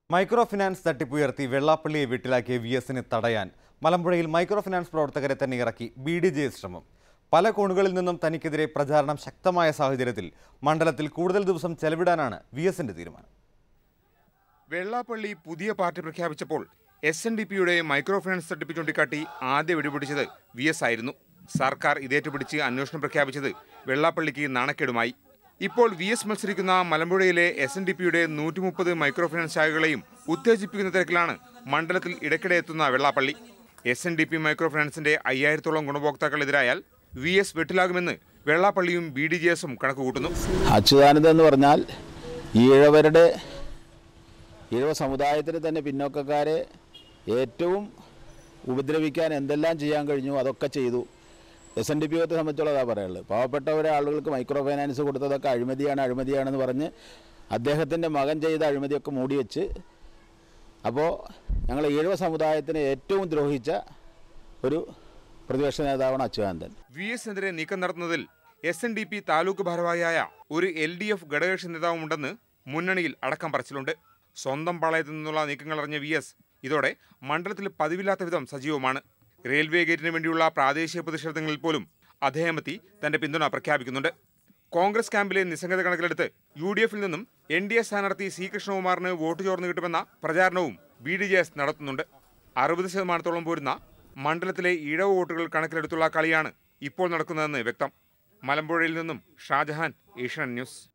micro finance തട്ടിപ്പുയർത്തി വെള്ളാപ്പള്ളിയെ വീട്ടിലാക്കിയ വി എസിനെ തടയാൻ മലമ്പുഴയിൽ മൈക്രോ ഫിനാൻസ് പ്രവർത്തകരെ തന്നെ ഇറക്കി ബി ഡി ജെ ശ്രമം പല കോണുകളിൽ നിന്നും തനിക്കെതിരെ പ്രചാരണം ശക്തമായ സാഹചര്യത്തിൽ മണ്ഡലത്തിൽ കൂടുതൽ ദിവസം ചെലവിടാനാണ് വി എസിന്റെ തീരുമാനം വെള്ളാപ്പള്ളി പുതിയ പാർട്ടി പ്രഖ്യാപിച്ചപ്പോൾ എസ് എൻ ഡി പിയുടെ മൈക്രോ ഫിനാൻസ് തട്ടിപ്പ് ചൂണ്ടിക്കാട്ടി ആദ്യ വെടിപിടിച്ചത് വി എസ് ആയിരുന്നു സർക്കാർ ഇതേറ്റുപിടിച്ച് അന്വേഷണം പ്രഖ്യാപിച്ചത് വെള്ളാപ്പള്ളിക്ക് നാണക്കേടുമായി ഇപ്പോൾ വി എസ് മത്സരിക്കുന്ന മലമ്പുഴയിലെ എസ് എൻ ഡി പിയുടെ നൂറ്റി മുപ്പത് മൈക്രോ ഫിനാൻസ് ശാഖകളെയും ഉത്തേജിപ്പിക്കുന്ന തിരക്കിലാണ് മണ്ഡലത്തിൽ ഇടയ്ക്കിടെ എത്തുന്ന Vellappally S N D P micro ഫിനാൻസിന്റെ അയ്യായിരത്തോളം ഗുണഭോക്താക്കൾ എതിരായാൽ വി എസ് വെട്ടിലാകുമെന്ന് വെള്ളാപ്പള്ളിയും ബി ഡി ജെ എസും കണക്കുകൂട്ടുന്നു അച്യുതാനന്ദൻ എന്ന് പറഞ്ഞാൽ ഈഴവരുടെ ഈഴവ സമുദായത്തിന് തന്നെ പിന്നോക്കക്കാരെ ഏറ്റവും ഉപദ്രവിക്കാൻ എന്തെല്ലാം ചെയ്യാൻ കഴിഞ്ഞു അതൊക്കെ ചെയ്തു എസ് എൻ ഡി പി യോഗത്തെ സംബന്ധിച്ചോളം അതാ പറയാനുള്ളത് പാവപ്പെട്ടവരെ ആളുകൾക്ക് മൈക്രോ ഫൈനാൻസ് കൊടുത്തതൊക്കെ അഴിമതിയാണ് അഴിമതിയാണെന്ന് പറഞ്ഞ് അദ്ദേഹത്തിൻ്റെ മകൻ ചെയ്ത അഴിമതിയൊക്കെ മൂടി വെച്ച് അപ്പോൾ ഞങ്ങൾ ഈഴവ സമുദായത്തിനെ ഏറ്റവും ദ്രോഹിച്ച ഒരു പ്രതിപക്ഷ നേതാവാണ് അച്യുതാനന്ദൻ വി എസിനെതിരെ നീക്കം നടത്തുന്നതിൽ S N D P taluk ഭാരവാഹിയായ ഒരു എൽ ഡി എഫ് ഘടകകക്ഷി നേതാവുമുണ്ടെന്ന് മുന്നണിയിൽ അടക്കം പറച്ചിലുണ്ട് സ്വന്തം പാളയത്തു നിന്നുള്ള നീക്കങ്ങൾ അറിഞ്ഞ വി എസ് ഇതോടെ മണ്ഡലത്തിൽ പതിവില്ലാത്ത വിധം സജീവമാണ് റെയിൽവേ ഗേറ്റിന് വേണ്ടിയുള്ള പ്രാദേശിക പ്രതിഷേധങ്ങളിൽ പോലും അദ്ദേഹം എത്തി തന്റെ പിന്തുണ പ്രഖ്യാപിക്കുന്നുണ്ട് കോൺഗ്രസ് ക്യാമ്പിലെ നിസ്സംഗത കണക്കിലെടുത്ത് യു ഡി എഫിൽ നിന്നും എൻ ഡി എ സ്ഥാനാർത്ഥി സി കൃഷ്ണകുമാറിന് വോട്ട് ചോർന്നു കിട്ടുമെന്ന പ്രചാരണവും ബി ഡി ജെ എസ് നടത്തുന്നുണ്ട് അറുപത് ശതമാനത്തോളം പോരുന്ന മണ്ഡലത്തിലെ ഇഴവ വോട്ടുകൾ കണക്കിലെടുത്തുള്ള കളിയാണ് ഇപ്പോൾ നടക്കുന്നതെന്ന് വ്യക്തം മലമ്പുഴയിൽ നിന്നും ഷാജഹാൻ ഏഷ്യൻ ന്യൂസ്